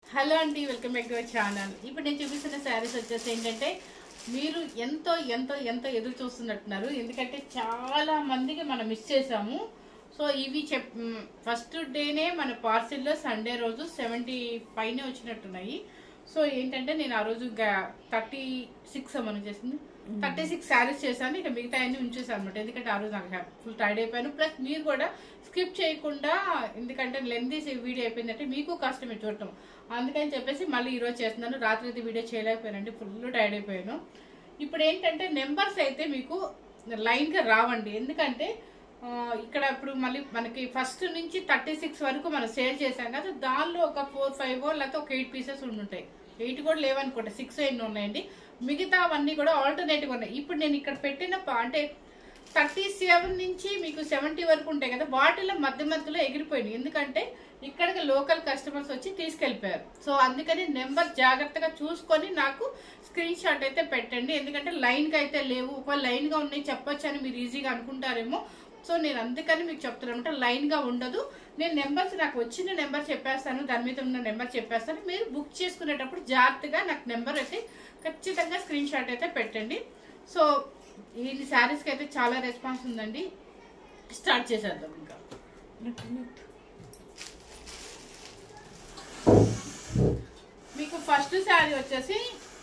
hello అండి welcome back to our channel ఇప్పుడు నేను చూపిస్తున్న శారీస్ వచ్చేసి ఏంటంటే మీరు ఎంతో ఎంతో ఎంతో ఎదురు చూస్తున్నట్టున్నారు ఎందుకంటే చాలా మందికి మనం మిస్ చేసాము సో ఇవి చెప్ ఫస్ట్ డేనే మన పార్సిల్లో సండే రోజు సెవెంటీ పైనే వచ్చినట్టున్నాయి సో ఏంటంటే నేను ఆ రోజు థర్టీ సిక్స్ మనం చేసింది థర్టీ సిక్స్ శారీస్ చేశాను ఇక మిగతా అన్ని ఉంచేసాను అనమాట ఎందుకంటే ఆ రోజు నాకు ఫుల్ టైర్డ్ అయిపోయాను ప్లస్ మీరు కూడా స్కిప్ చేయకుండా ఎందుకంటే లెందీ వీడియో అయిపోయిందంటే మీకు కష్టమే చూడటం అందుకని చెప్పేసి మళ్ళీ ఈరోజు చేస్తున్నాను రాత్రి అయితే వీడియో చేయలేకపోయానండి ఫుల్ టైర్డ్ అయిపోయాను ఇప్పుడు ఏంటంటే నెంబర్స్ అయితే మీకు లైన్గా రావండి ఎందుకంటే ఆ, ఇక్కడ ఇప్పుడు మళ్ళీ మనకి ఫస్ట్ నుంచి థర్టీ సిక్స్ వరకు మనం సేల్ చేసాం కదా దానిలో ఒక ఫోర్ ఫైవ్ లేకపోతే ఒక ఎయిట్ పీసెస్ ఉండుంటాయి ఎయిట్ కూడా లేవనుకుంటా సిక్స్ ఎయిట్ ఉన్నాయండి మిగతా అవన్నీ కూడా ఆల్టర్నేటివ్ ఉన్నాయి ఇప్పుడు నేను ఇక్కడ పెట్టిన ప- అంటే థర్టీ సెవెన్ నుంచి మీకు సెవెంటీ వరకు ఉంటాయి కదా వాటిలో మధ్య మధ్యలో ఎగిరిపోయినాయి ఎందుకంటే ఇక్కడికి లోకల్ కస్టమర్స్ వచ్చి తీసుకెళ్ళిపోయారు సో అందుకని నెంబర్ జాగ్రత్తగా చూసుకొని నాకు స్క్రీన్ షాట్ అయితే పెట్టండి ఎందుకంటే లైన్కి అయితే లేవు ఒకవేళ లైన్గా ఉన్నాయి చెప్పొచ్చు అని మీరు ఈజీగా అనుకుంటారేమో సో నేను అందుకని మీకు చెప్తున్నాను అంటే లైన్గా ఉండదు నేను నెంబర్స్ నాకు వచ్చిన నెంబర్ చెప్పేస్తాను దాని మీద ఉన్న నెంబర్ చెప్పేస్తాను మీరు బుక్ చేసుకునేటప్పుడు జాగ్రత్తగా నాకు నెంబర్ అయితే ఖచ్చితంగా స్క్రీన్ షాట్ అయితే పెట్టండి సో ఈ శారీస్కి అయితే చాలా రెస్పాన్స్ ఉందండి స్టార్ట్ చేసేద్దాం ఇంకా మీకు ఫస్ట్ శారీ వచ్చేసి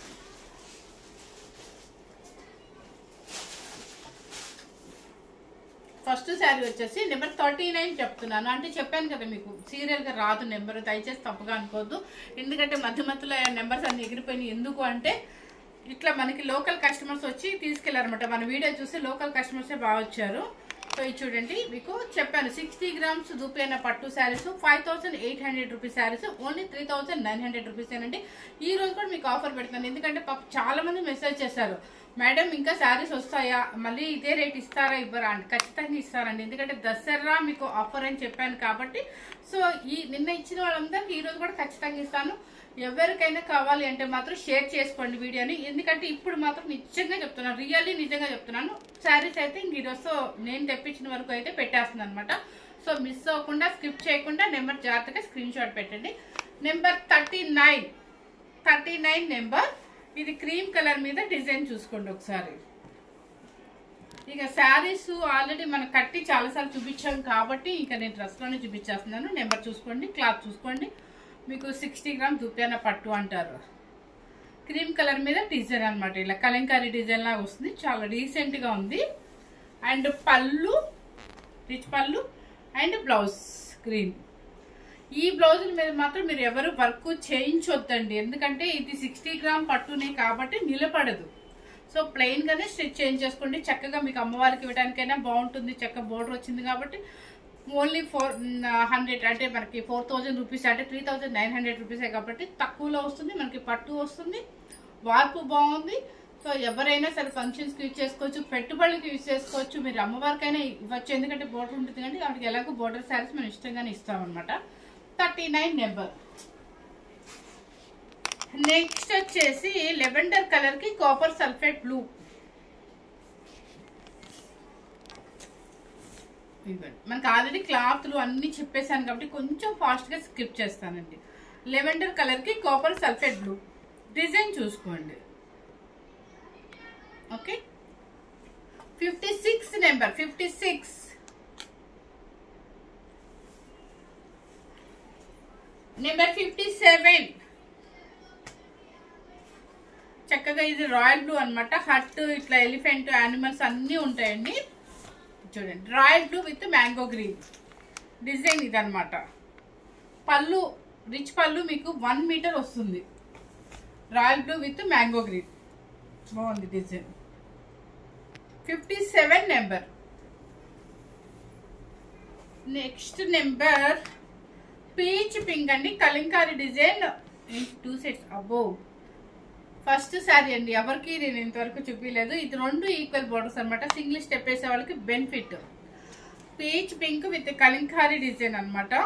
ఫస్ట్ శారీ వచ్చేసి నెంబర్ థర్టీ నైన్ చెప్తున్నాను అంటే చెప్పాను కదా మీకు సీరియల్గా రాదు నెంబర్ దయచేసి తప్పుగా అనుకోవద్దు ఎందుకంటే మధ్య మధ్యలో నెంబర్స్ అన్ని ఎగిరిపోయినాయి ఎందుకు అంటే ఇట్లా మనకి లోకల్ కస్టమర్స్ వచ్చి తీసుకెళ్లారనమాట మన వీడియో చూసి లోకల్ కస్టమర్సే బాగా వచ్చారు సో ఇది చూడండి మీకు చెప్పాను సిక్స్టీ గ్రామ్స్ దూపైన పట్టు saris five thousand eight hundred rupees saris only three thousand nine hundred rupees ఏనండి ఈ రోజు కూడా మీకు ఆఫర్ పెడతాను ఎందుకంటే పాప చాలా మంది మెసేజ్ చేశారు మేడం ఇంకా శారీస్ వస్తాయా మళ్ళీ ఇదే రేట్ ఇస్తారా ఇవ్వరా అండి ఖచ్చితంగా ఇస్తారండి ఎందుకంటే దసరా మీకు ఆఫర్ అని చెప్పాను కాబట్టి సో ఈ నిన్న ఇచ్చిన వాళ్ళందరికీ ఈ రోజు కూడా ఖచ్చితంగా ఇస్తాను ఎవరికైనా కావాలి అంటే మాత్రం షేర్ చేసుకోండి వీడియోని ఎందుకంటే ఇప్పుడు మాత్రం నిజంగా చెప్తున్నాను రియల్లీ నిజంగా చెప్తున్నాను శారీస్ అయితే ఇంక ఈరోజు నేను తెప్పించిన వరకు అయితే పెట్టేస్తుంది అనమాట సో మిస్ అవ్వకుండా స్కిప్ చేయకుండా నెంబర్ జాగ్రత్తగా స్క్రీన్ షాట్ పెట్టండి number thirty nine thirty nine number ఇది క్రీమ్ కలర్ మీద డిజైన్ చూసుకోండి ఒకసారి ఇక శారీస్ ఆల్రెడీ మనం కట్టి చాలాసార్లు చూపించాం కాబట్టి ఇక నేను డ్రెస్లోనే చూపించేస్తున్నాను నెంబర్ చూసుకోండి క్లాత్ చూసుకోండి మీకు సిక్స్టీ గ్రామ్ దుప్పాన పట్టు అంటారు క్రీమ్ కలర్ మీద డిజైన్ అన్నమాట ఇలా కలంకారీ డిజైన్ లాగా వస్తుంది చాలా రీసెంట్గా ఉంది అండ్ పళ్ళు రిచ్ పళ్ళు అండ్ బ్లౌజ్ గ్రీన్ ఈ బ్లౌజుల మీద మాత్రం మీరు ఎవరు వర్క్ చేయించొద్దండి ఎందుకంటే ఇది సిక్స్టీ గ్రామ్ పట్టునే కాబట్టి నిలబడదు సో ప్లెయిన్ గానే స్టిచ్ చేంజ్ చేసుకోండి చక్కగా మీకు అమ్మవారికి ఇవ్వడానికైనా బాగుంటుంది చక్కగా బోర్డర్ వచ్చింది కాబట్టి ఓన్లీ ఫోర్ హండ్రెడ్ అంటే మనకి ఫోర్ థౌజండ్ రూపీస్ అంటే త్రీ థౌజండ్ నైన్ హండ్రెడ్ రూపీసే కాబట్టి తక్కువలో వస్తుంది మనకి పట్టు వస్తుంది వార్పు బాగుంది సో ఎవరైనా సరే ఫంక్షన్స్కి యూజ్ చేసుకోవచ్చు పెట్టుబడులకి యూజ్ చేసుకోవచ్చు మీరు అమ్మవారికైనా ఇవ్వచ్చు ఎందుకంటే బోర్డర్ ఉంటుంది కాబట్టి వాటికి ఎలాగో బోర్డర్ శారీస్ మనం ఇష్టంగానే ఇస్తామన్నమాట థర్టీ నైన్ నెంబర్ నెక్స్ట్ వచ్చేసి లెవెండర్ కలర్ కి కాపర్ సల్ఫేట్ బ్లూ ఇవ్వండి మనకి ఆల్రెడీ క్లాత్లు అన్ని చెప్పేశాను కాబట్టి కొంచెం ఫాస్ట్ గా స్కిప్ చేస్తానండి లెవెండర్ కలర్ కి కాపర్ సల్ఫేట్ బ్లూ డిజైన్ చూసుకోండి okay fifty six number fifty six number fifty seven చక్కగా ఇది రాయల్ బ్లూ అన్నమాట హట్ ఇట్లా ఎలిఫెంట్ యానిమల్స్ అన్నీ ఉంటాయండి చూడండి royal blue with mango green design ఇదన్నమాట పళ్ళు రిచ్ పళ్ళు మీకు వన్ మీటర్ వస్తుంది royal blue with mango green బాగుంది design fifty seven number next number peach pink అండి కలంకారీ డిజైన్ టూ సెట్స్ అబ్బో ఫస్ట్ శారీ అండి ఎవరికి నేను ఇంతవరకు చూపించలేదు ఇది రెండు ఈక్వల్ బోర్డర్స్ అనమాట సింగిల్ స్టెప్ వేసే వాళ్ళకి benefit peach pink with Kalamkari design అన్నమాట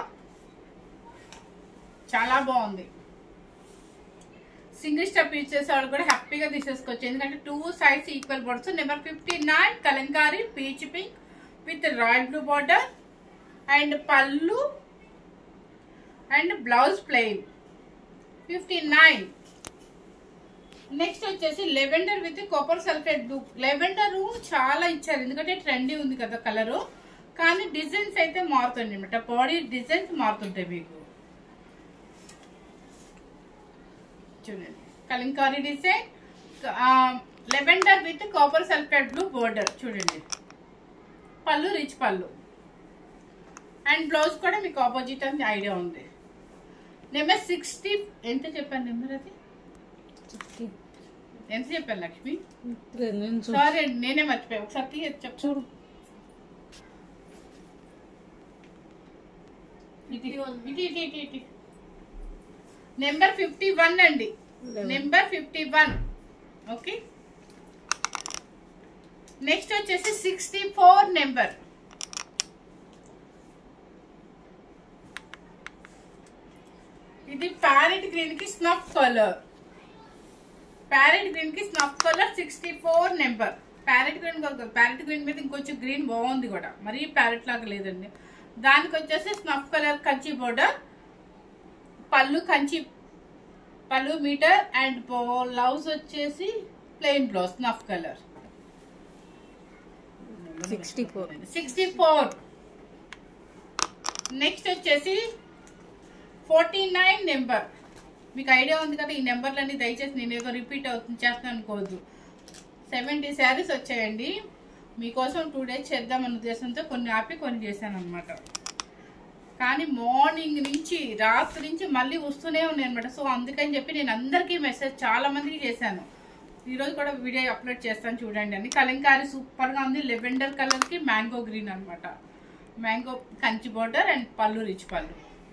చాలా బాగుంది సింగిల్ స్టెప్ యూజ్ చేసే వాళ్ళు కూడా హ్యాపీగా తీసేసుకోవచ్చు ఎందుకంటే two sides equal borders number fifty nine Kalamkari peach pink with royal blue border and పళ్ళు and blouse plain fifty nine next వచ్చేసి lavender with copper sulphate blue lavender చాలా ఇచ్చారు ఎందుకంటే ట్రెండీ ఉంది కదా కలరు కానీ డిజైన్స్ అయితే మారుతుంది అనమాట బాడీ డిజైన్స్ మారుతుంటాయి మీకు చూడండి Kalamkari design lavender with copper sulphate blue border చూడండి పళ్ళు రిచ్ పళ్ళు అండ్ బ్లౌజ్ కూడా మీకు ఆపోజిట్ అని ఐడియా ఉంది నెంబర్ సిక్స్టీ ఎంత చెప్పాను నెంబర్ అది ఎంత చెప్పాను లక్ష్మి సారీ అండి నేనే మర్చిపోయా ఒకసారి తీయచ్చు చెప్పు చూడు ఇటు ఇటు ఇటు ఇటు ఇటు నెంబర్ ఫిఫ్టీ వన్ అండి number fifty one okay next వచ్చేసి సిక్స్టీ ఫోర్ నెంబర్ ఇది ప్యారెట్ గ్రీన్ కి స్నఫ్ కలర్ ప్యారెట్ గ్రీన్ కి snuff colour sixty four number parrot green కాదు ప్యారెట్ గ్రీన్ మీద ఇంకొంచెం గ్రీన్ బాగుంది కూడా మరీ ప్యారెట్ లాగా లేదండి దానికి వచ్చేసి స్నఫ్ కలర్ కంచి బోర్డర్ పళ్ళు కంచి పళ్ళు మీటర్ అండ్ బ్లౌజ్ వచ్చేసి plain blouse snuff colour sixty four sixty four next వచ్చేసి ఫోర్టీ నైన్ నెంబర్ మీకు ఐడియా ఉంది కదా ఈ నెంబర్లన్నీ దయచేసి నేను ఏదో రిపీట్ అవుతుంది చేస్తాను అనుకోవద్దు సెవెంటీ శారీస్ వచ్చాయండి మీకోసం టూ డేస్ చేద్దామన్న ఉద్దేశంతో కొన్ని ఆపి కొన్ని చేశాను అనమాట కానీ మార్నింగ్ నుంచి రాత్రి నుంచి మళ్ళీ వస్తూనే ఉన్నాయి అనమాట సో అందుకని చెప్పి నేను అందరికీ మెసేజ్ చాలా మందికి చేశాను ఈరోజు కూడా వీడియో అప్లోడ్ చేస్తాను చూడండి అని కలంకారీ సూపర్గా ఉంది లెవెండర్ కలర్కి మ్యాంగో గ్రీన్ అన్నమాట మ్యాంగో కంచి బోర్డర్ అండ్ పళ్ళు రిచ్ పళ్ళు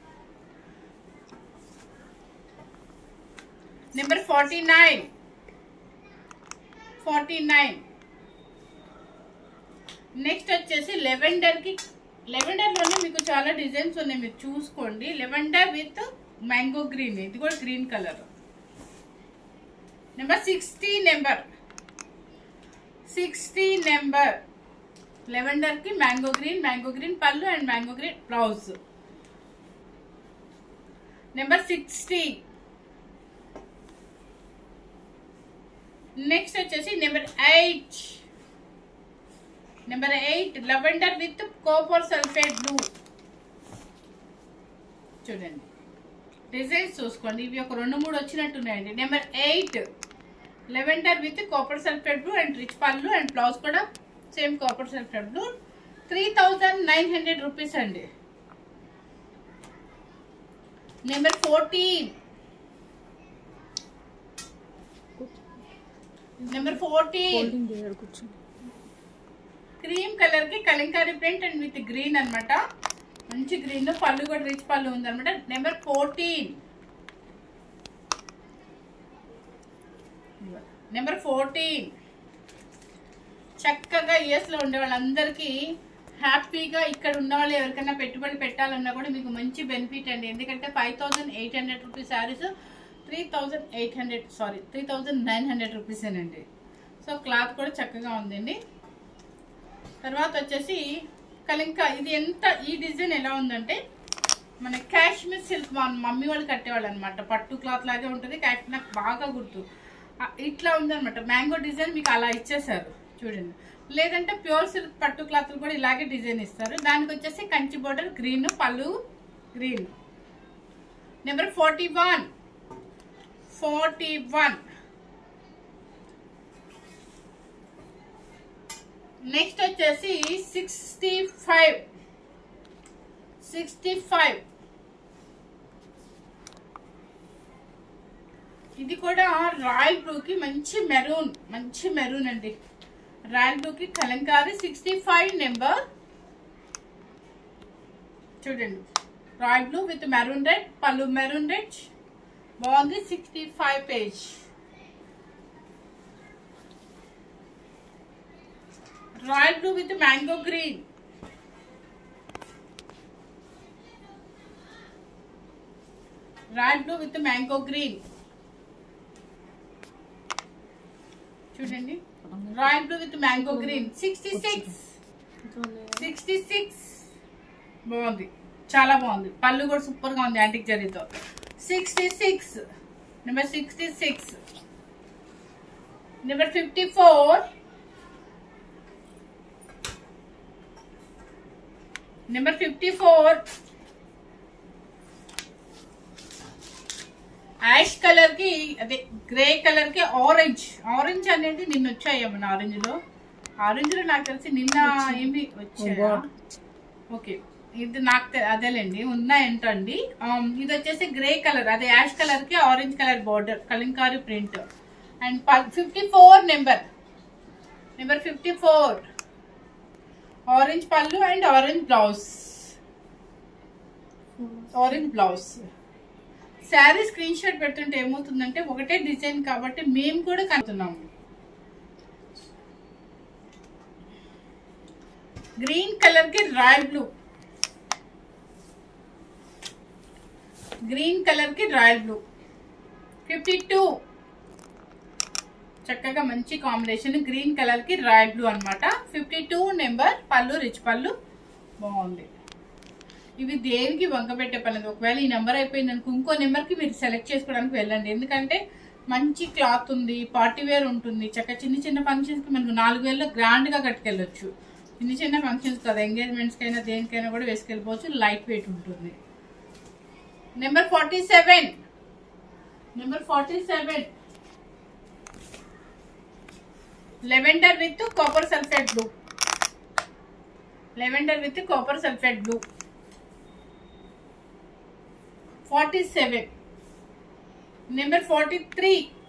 number forty nine forty nine next వచ్చేసి లెవెండర్ కి లెవెండర్ లోనే మీకు చాలా డిజైన్స్ ఉన్నాయి మీరు చూసుకోండి లెవెండర్ విత్ మ్యాంగో గ్రీన్ ఇది కూడా green colour number sixty number sixty number lavender కి మ్యాంగో గ్రీన్ మ్యాంగో గ్రీన్ పళ్ళు and mango green blouse number sixty next వచ్చేసి number eight number eight lavender with copper sulphate blue చూడండి designs చూసుకోండి ఇవి ఒక రెండు మూడు వచ్చినట్టున్నాయండి number eight lavender with copper sulphate blue and rich పళ్ళు అండ్ బ్లౌజ్ కూడా same copper sulphate blue three thousand nine hundred rupees అండి number fourteen number fourteen folding చేయడు కూర్చో క్రీమ్ కలర్ కి Kalamkari print and with green అన్నమాట మంచి green పళ్ళు కూడా రిచ్ పళ్ళు ఉంది అనమాట నెంబర్ ఫోర్టీన్ నెంబర్ ఫోర్టీన్ చక్కగా యుఎస్ లో ఉండే వాళ్ళందరికీ హ్యాపీగా ఇక్కడ ఉన్న వాళ్ళు ఎవరికైనా పెట్టుబడి పెట్టాలన్నా కూడా మీకు మంచి బెనిఫిట్ అండి ఎందుకంటే five thousand eight hundred rupees saris three thousand eight hundred sorry three thousand nine hundred రూపీసేనండి సో క్లాత్ కూడా చక్కగా ఉందండి తర్వాత వచ్చేసి కలింకా ఇది ఎంత ఈ డిజైన్ ఎలా ఉందంటే మన కాశ్మీర్ సిల్క్ మా మమ్మీ వాళ్ళు కట్టేవాళ్ళు అనమాట పట్టు క్లాత్ లాగే ఉంటుంది కాశ్మీర్ నాకు బాగా గుర్తు ఆ, ఇట్లా ఉందన్నమాట మ్యాంగో డిజైన్ మీకు అలా ఇచ్చేసారు చూడండి లేదంటే ప్యూర్ సిల్క్ పట్టు క్లాత్లు కూడా ఇలాగే డిజైన్ ఇస్తారు దానికి వచ్చేసి కంచి బోర్డర్ గ్రీన్ పళ్ళు green number forty one forty one next వచ్చేసి సిక్స్టీ ఫైవ్ సిక్స్టీ ఫైవ్ ఇది కూడా రాయల్ బ్లూకి మంచి మెరూన్ మంచి మెరూన్ అండి రాయల్ బ్లూకి కలంకారీ సిక్స్టీ ఫైవ్ నెంబర్ చూడండి royal blue with maroon red పళ్ళు మెరూన్ రెడ్ బాగుంది sixty five page royal blue with mango green royal blue with mango green చూడండి royal blue with mango green sixty six sixty six బాగుంది చాలా బాగుంది పళ్ళు కూడా super గా ఉంది యాంటిక్ జరీతో sixty six number sixty six number fifty four number fifty four ash colour కి అదే గ్రే కలర్ కి ఆరెంజ్ ఆరెంజ్ అనేది నిన్న వచ్చాయి మన ఆరెంజ్ లో ఆరెంజ్ లో నాకు తెలిసి నిన్న ఏమి వచ్చాయా ఓకే ఇది నాకు తె- అదేలేండి ఉన్నాయంటండి ఆమ్, ఇది వచ్చేసి గ్రే కలర్ అదే యాష్ కలర్ కి orange colour border Kalamkari print and fifty four number number fifty four orange పళ్ళు and orange blouse orange blouse sari screen shot పెడుతుంటే ఏమవుతుందంటే ఒకటే డిజైన్ కాబట్టి మేము కూడా కనుతున్నాము గ్రీన్ కలర్ కి రాయల్ బ్లూ గ్రీన్ కలర్ కి రాయల్ బ్లూ ఫిఫ్టీ టూ చక్కగా మంచి కాంబినేషన్ గ్రీన్ కలర్ కి రాయల్ బ్లూ అనమాట ఫిఫ్టీ టూ నెంబర్ పళ్ళు రిచ్ పళ్ళు బాగుంది ఇవి దేనికి వంక పెట్టే పని లేదు ఒకవేళ ఈ నెంబర్ అయిపోయింది అనుకో ఇంకో నెంబర్కి మీరు సెలెక్ట్ చేసుకోవడానికి వెళ్ళండి ఎందుకంటే మంచి క్లాత్ ఉంది పార్టీ వేర్ ఉంటుంది చక్క చిన్న చిన్న ఫంక్షన్స్కి మనకు నాలుగు వేలలో గ్రాండ్గా కట్టుకెళ్ళొచ్చు చిన్న చిన్న ఫంక్షన్స్ కదా ఎంగేజ్మెంట్స్కి అయినా దేనికైనా కూడా వేసుకెళ్ళిపోవచ్చు లైట్ వెయిట్ ఉంటుంది number forty seven number forty seven lavender with copper sulphate blue lavender with copper sulphate blue forty seven number forty three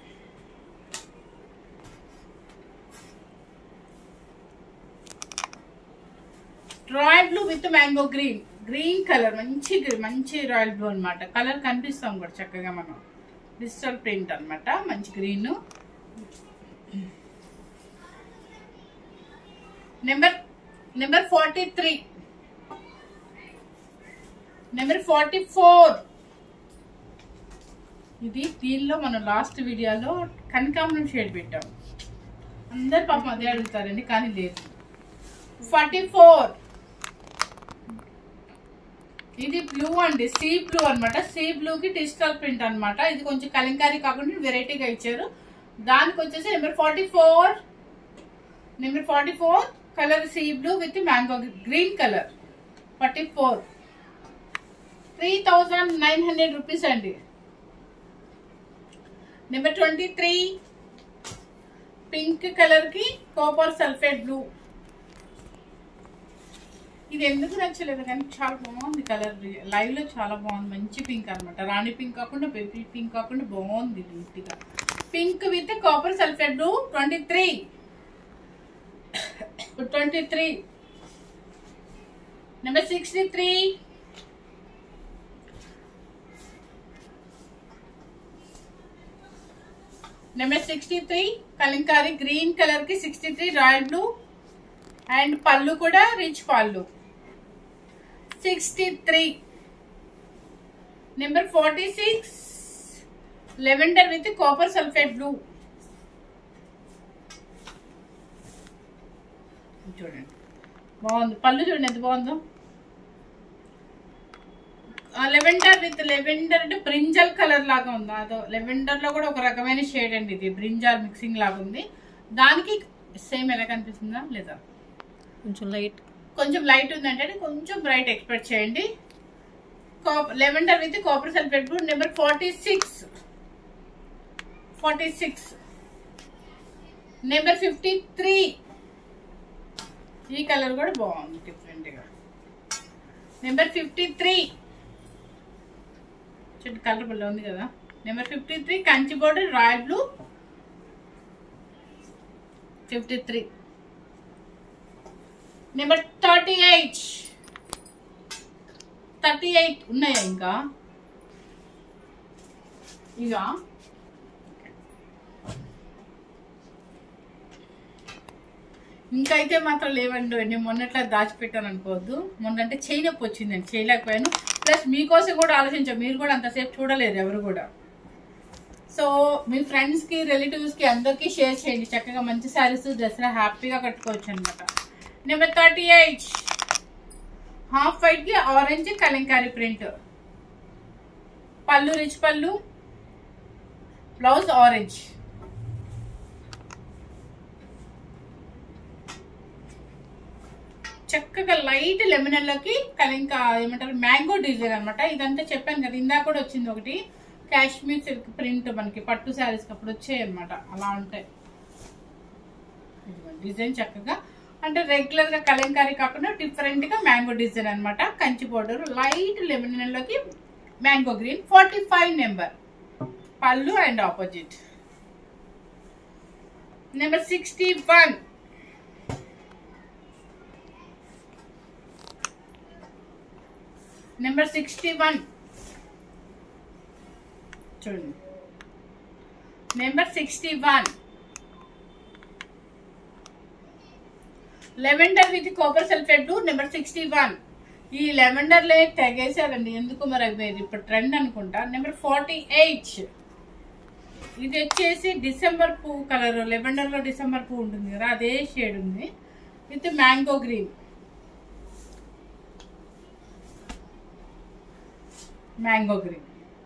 royal blue with mango green green colour మంచి గ్రీ- మంచి royal blue అన్నమాట colour కనిపిస్తాం కూడా చక్కగా మనం digital print అన్నమాట మంచి green number number forty three number forty four ఇది దీనిలో మనం లాస్ట్ వీడియోలో కనకాంబరం షేడ్ పెట్టాం అందరు పాపం అదే అడుగుతారండి కానీ లేదు ఫార్టీ ఫోర్ ఇది బ్లూ అండి సీ బ్లూ అన్నమాట సీ బ్లూకి డిజిటల్ ప్రింట్ అన్నమాట ఇది కొంచెం కలంకారీ కాకుండా వెరైటీగా ఇచ్చారు దానికి వచ్చేసి number forty four number forty four colour sea blue with mango green colour forty four three thousand nine hundred rupees అండి number twenty three pink colour కి కాపర్ సల్ఫేట్ బ్లూ ఇది ఎందుకు నచ్చలేదు కానీ చాలా బాగుంది కలర్ లైవ్ లో చాలా బాగుంది మంచి పింక్ అన్నమాట రాణి పింక్ కాకుండా బేబీ పింక్ కాకుండా బాగుంది నీట్గా pink with copper sulphate blue twenty three twenty three number sixty three number sixty three Kalamkari green colour కి sixty three royal blue and పళ్ళు కూడా రిచ్ పళ్ళు sixty three number forty six lavender with copper sulphate blue చూడండి బాగుంది పళ్ళు చూడండి ఎంత బాగుందో లెవెండర్ విత్ లెవెండర్ అంటే బ్రింజల్ కలర్ లాగా ఉంది అదో లెవెండర్ లో కూడా ఒక రకమైన షేడ్ అండి ఇది బ్రింజాల్ మిక్సింగ్ లాగా ఉంది దానికి సేమ్ ఎలా కనిపిస్తుందా లేదా కొంచెం లైట్ కొంచెం లైట్ ఉందంటే కొంచెం బ్రైట్ ఎక్స్పెక్ట్ చేయండి lavender with copper sulphate blue number forty six forty six number fifty three ఈ కలర్ కూడా బాగుంది డిఫరెంట్గా నెంబర్ ఫిఫ్టీ త్రీ చూడండి కలర్ బల్ల ఉంది కదా number fifty three Kanchi border royal blue fifty three number thirty eight thirty eight ఉన్నాయా ఇంకా ఇక ఇంకా అయితే మాత్రం లేవండి నేను మొన్నట్లా దాచిపెట్టాను అనుకోవద్దు మొన్న అంటే చేయనొప్పి వచ్చిందండి చేయలేకపోయాను ప్లస్ మీకోసం కూడా ఆలోచించాం మీరు కూడా అంతసేపు చూడలేరు ఎవరు కూడా సో మీ ఫ్రెండ్స్కి రిలేటివ్స్కి అందరికీ షేర్ చేయండి చక్కగా మంచి శారీస్ దసరా హ్యాపీగా కట్టుకోవచ్చు అనమాట నెంబర్ థర్టీ ఎయిట్ హాఫ్ వైట్కి ఆరెంజ్ కలంకారీ ప్రింట్ పళ్ళు రిచ్ పళ్ళు బ్లౌజ్ ఆరెంజ్ చక్కగా లైట్ లెమనల్లోకి ఇంకా ఏమంటారు మ్యాంగో డిజైన్ అనమాట ఇదంతా చెప్పాను కదా ఇందాక కూడా వచ్చింది ఒకటి కాశ్మీర్ సిల్క్ ప్రింట్ మనకి పట్టు శారీస్ అప్పుడు వచ్చాయి అనమాట అలా ఉంటాయి ఇదిగోండి, డిజైన్ చక్కగా అంటే రెగ్యులర్ గా కలంకారీ కాకుండా డిఫరెంట్ గా మ్యాంగో డిజైన్ అన్నమాట కంచి బోర్డర్ లైట్ లెమన్ లోకి mango green forty five number పళ్ళు and opposite number sixty one number sixty one చూడండి number sixty one lavender with copper sulphate number sixty one ఈ లెవెండర్ లే తెగేసారండి ఎందుకు మరి అవి ఇప్పుడు ట్రెండ్ అనుకుంటా నెంబర్ ఫార్టీ ఎయిట్ ఇది వచ్చేసి డిసెంబర్ పువ్వు కలర్ లెవెండర్ లో డిసెంబర్ పువ్వు ఉంటుంది కదా అదే షేడ్ ఉంది with mango green mango green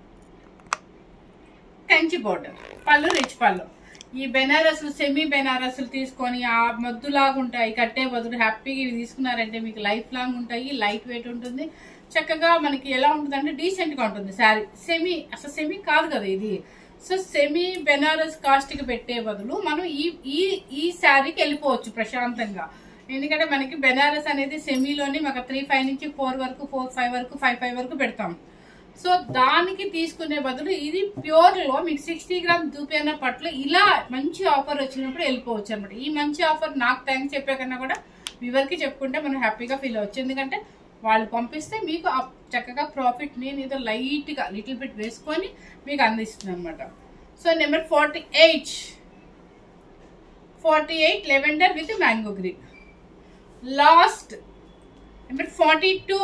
Kanchi border పళ్ళు రిచ్ పళ్ళు ఈ బెనారస్లు సెమీ బెనారస్లు తీసుకొని ఆ మద్దులాగా ఉంటాయి కట్టే బదులు హ్యాపీగా ఇవి తీసుకున్నారంటే మీకు లైఫ్ లాంగ్ ఉంటాయి లైట్ వెయిట్ ఉంటుంది చక్కగా మనకి ఎలా ఉంటుంది అంటే డీసెంట్ గా ఉంటుంది శారీ సెమీ అసలు సెమీ కాదు కదా ఇది సో సెమీ బెనారస్ కాస్ట్ కి పెట్టే బదులు మనం ఈ ఈ ఈ శారీకి వెళ్ళిపోవచ్చు ప్రశాంతంగా ఎందుకంటే మనకి బెనారస్ అనేది సెమీలోని మాకు త్రీ ఫైవ్ నుంచి ఫోర్ వరకు ఫోర్ ఫైవ్ వరకు ఫైవ్ ఫైవ్ వరకు పెడతాం సో దానికి తీసుకునే బదులు ఇది ప్యూర్ లో మీకు సిక్స్టీ గ్రామ్ దూపిన పట్ల ఇలా మంచి ఆఫర్ వచ్చినప్పుడు వెళ్ళిపోవచ్చు అనమాట ఈ మంచి ఆఫర్ నాకు థ్యాంక్స్ చెప్పే కన్నా కూడా వివరికి చెప్పుకుంటే మనం హ్యాపీగా ఫీల్ అవ్వచ్చు ఎందుకంటే వాళ్ళు పంపిస్తే మీకు ఆ చక్కగా ప్రాఫిట్ నేను ఏదో లైట్ గా లిటిల్ బిట్ వేసుకొని మీకు అందిస్తుంది అనమాట so number forty eight forty eight lavender with mango green last number forty two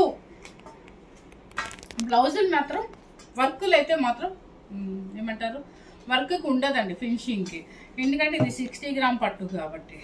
బ్లౌజులు మాత్రం వర్కులు అయితే మాత్రం మ్, ఏమంటారు వర్క్కి ఉండదండి ఫినిషింగ్కి ఎందుకంటే ఇది సిక్స్టీ గ్రామ్ పట్టు కాబట్టి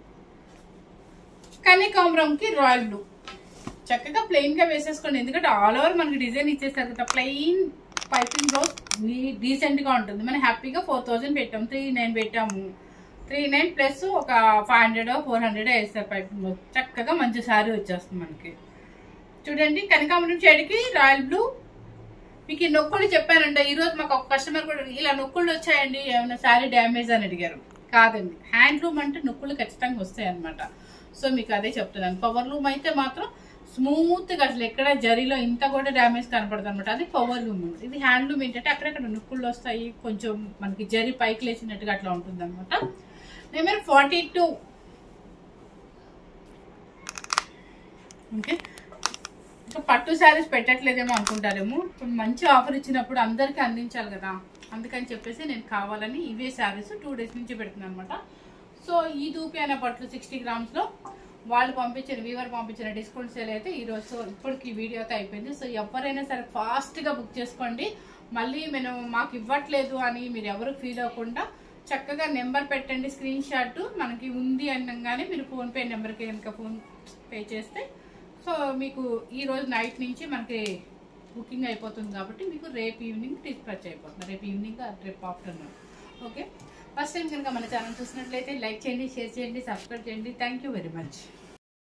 కనికాంబరంకి రాయల్ బ్లూ చక్కగా ప్లెయిన్ గా వేసేసుకోండి ఎందుకంటే ఆల్ ఓవర్ మనకి డిజైన్ ఇచ్చేస్తారు కదా ప్లెయిన్ పైపింగ్ బ్లౌజ్ డీసెంట్ గా ఉంటుంది మనం హ్యాపీగా ఫోర్ థౌసండ్ పెట్టాము త్రీ నైన్ పెట్టాము త్రీ నైన్ ప్లస్ ఒక ఫైవ్ హండ్రెడ్ ఫోర్ హండ్రెడ్ వేస్తారు పైపింగ్ బ్లౌజ్ చక్కగా మంచి శారీ వచ్చేస్తుంది మనకి చూడండి కనకాంబరం షేడ్కి రాయల్ బ్లూ మీకు ఈ నొక్కులు చెప్పానంట ఈ రోజు మాకు ఒక కస్టమర్ కూడా ఇలా నొక్కులు వచ్చాయండి ఏమైనా శారీ డ్యామేజ్ అని అడిగారు కాదండి హ్యాండ్లూమ్ అంటే నొక్కులు ఖచ్చితంగా వస్తాయి అనమాట సో మీకు అదే చెప్తున్నాను పవర్ లూమ్ అయితే మాత్రం స్మూత్ గా అసలు ఎక్కడ జరీలో ఇంత కూడా డ్యామేజ్ కనపడదు అనమాట అది పవర్ లూమ్ ఇది హ్యాండ్లూమ్ ఏంటంటే అక్కడక్కడ నొక్కులు వస్తాయి కొంచెం మనకి జరీ పైకి లేచినట్టుగా అట్లా ఉంటుంది అనమాట నెంబర్ ఫార్టీ టూ ఓకే ఇంకా పట్టు శారీస్ పెట్టట్లేదేమో అనుకుంటారేమో ఇప్పుడు మంచి ఆఫర్ ఇచ్చినప్పుడు అందరికీ అందించాలి కదా అందుకని చెప్పేసి నేను కావాలని ఇవే శారీస్ టూ డేస్ నుంచి పెడుతున్నాను అనమాట సో ఈ దూపి అనే పట్లు సిక్స్టీ గ్రామ్స్లో వాళ్ళు పంపించిన వీవర్ పంపించిన డిస్కౌంట్ సేల్ అయితే ఈ రోజు ఇప్పటికి ఈ వీడియో అయితే అయిపోయింది సో ఎవరైనా సరే ఫాస్ట్గా బుక్ చేసుకోండి మళ్ళీ మేము మాకు ఇవ్వట్లేదు అని మీరు ఎవరు ఫీల్ అవ్వకుండా చక్కగా నెంబర్ పెట్టండి స్క్రీన్ షాట్ మనకి ఉంది అనగానే మీరు ఫోన్పే నెంబర్కి కనుక ఫోన్ పే చేస్తే సో మీకు ఈ రోజు నైట్ నుంచి మనకి బుకింగ్ అయిపోతుంది కాబట్టి మీకు రేపు ఈవినింగ్ డిస్పాచ్ అయిపోతుంది రేపు ఈవినింగ్ రేపు ఆఫ్టర్నూన్ ఓకే ఫస్ట్ టైం కనుక మన ఛానల్ చూసినట్లయితే లైక్ చేయండి షేర్ చేయండి సబ్స్క్రైబ్ చేయండి థ్యాంక్ యూ వెరీ మచ్